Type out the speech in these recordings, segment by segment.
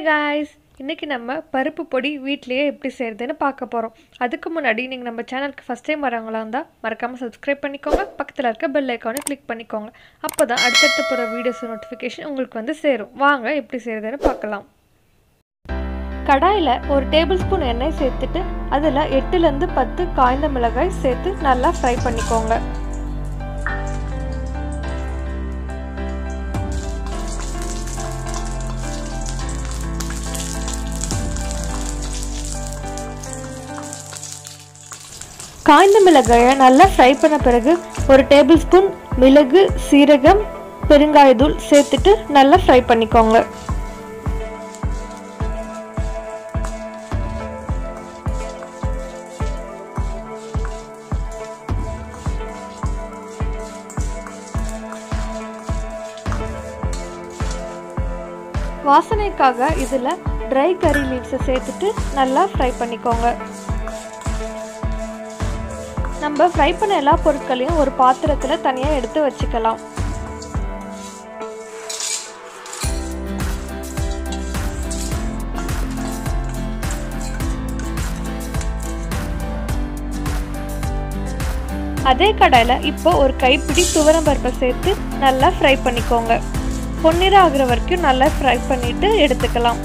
guys இன்றைக்கி நம்ம பருப்பு பொடி வீட்லேயே எப்படி செய்கிறதுன்னு பார்க்க போகிறோம் அதுக்கு முன்னாடி நீங்கள் நம்ம சேனலுக்கு ஃபஸ்ட் டைம் வரவங்களா இருந்தால் மறக்காமல் சப்ஸ்கிரைப் பண்ணிக்கோங்க பக்கத்தில் இருக்க பெல் ஐக்கானை கிளிக் பண்ணிக்கோங்க அப்போ தான் அடுத்தடுத்து போகிற வீடியோஸ் நோட்டிஃபிகேஷன் உங்களுக்கு வந்து சேரும் வாங்க எப்படி செய்கிறதுன்னு பார்க்கலாம் கடாயில் ஒரு டேபிள் ஸ்பூன் எண்ணெய் சேர்த்துட்டு அதில் எட்டுலேருந்து பத்து காய்ந்த மிளகாய் சேர்த்து நல்லா ஃப்ரை பண்ணிக்கோங்க காய்ந்த மிளகாயை நல்லா ஃப்ரை பண்ண பிறகு ஒரு டேபிள் ஸ்பூன் மிளகு சீரகம் பெருங்காயத்தூள் சேர்த்துட்டு நல்லா ஃப்ரை பண்ணிக்கோங்க வாசனைக்காக இதில் ட்ரை கறி லீவ்ஸை சேர்த்துட்டு நல்லா ஃப்ரை பண்ணிக்கோங்க நம்ம ஃப்ரை பண்ண எல்லா பொருட்களையும் ஒரு பாத்திரத்தில் தனியாக எடுத்து வச்சுக்கலாம் அதே கடாயில் இப்போ ஒரு கைப்பிடி துவரம் பருப்பை சேர்த்து நல்லா ஃப்ரை பண்ணிக்கோங்க பொன்னிறம் ஆகுற வரைக்கும் நல்லா ஃப்ரை பண்ணிட்டு எடுத்துக்கலாம்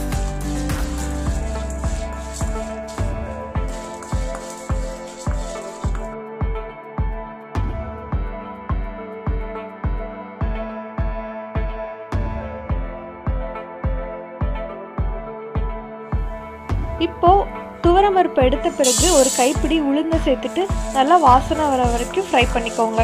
இப்போ துவரம்பருப்பு எடுத்த பிறகு ஒரு கைப்பிடி உளுந்து சேர்த்துட்டு நல்லா வாசனை வர வரைக்கும் ஃப்ரை பண்ணிக்கோங்க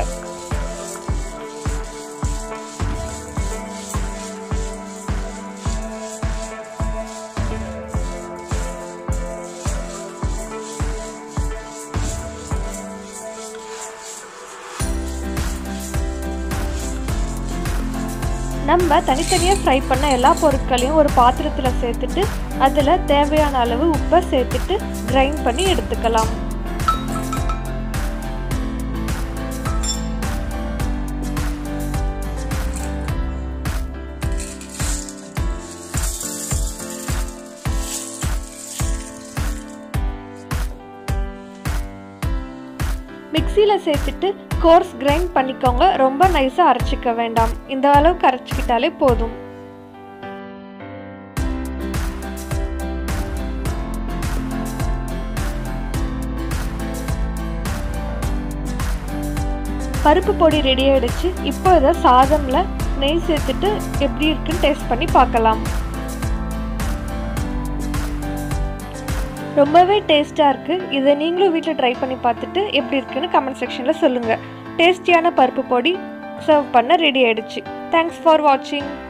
நம்ம தனித்தனியாக ஃப்ரை பண்ண எல்லா பொருட்களையும் ஒரு பாத்திரத்தில் சேர்த்துட்டு அதில் தேவையான அளவு உப்பை சேர்த்துட்டு கிரைண்ட் பண்ணி எடுத்துக்கலாம் மிக்சியில் சேர்த்துட்டு கோர்ஸ் கிரைண்ட் பண்ணிக்கோங்க ரொம்ப நைஸாக அரைச்சிக்க வேண்டாம் இந்த அளவுக்கு அரைச்சிக்கிட்டாலே போதும் பருப்பு பொடி ரெடி ஆகிடுச்சு இப்போ இதை சாதமில் நெய் சேர்த்துட்டு எப்படி இருக்குன்னு டேஸ்ட் பண்ணி பார்க்கலாம் ரொம்பவே டேஸ்ட்டாக இருக்குது இதை நீங்களும் வீட்டில் ட்ரை பண்ணி பார்த்துட்டு எப்படி இருக்குன்னு கமெண்ட் செக்ஷனில் சொல்லுங்கள் டேஸ்டியான பருப்பு பொடி சர்வ் பண்ண ரெடி ஆகிடுச்சு தேங்க்ஸ் ஃபார் வாட்சிங்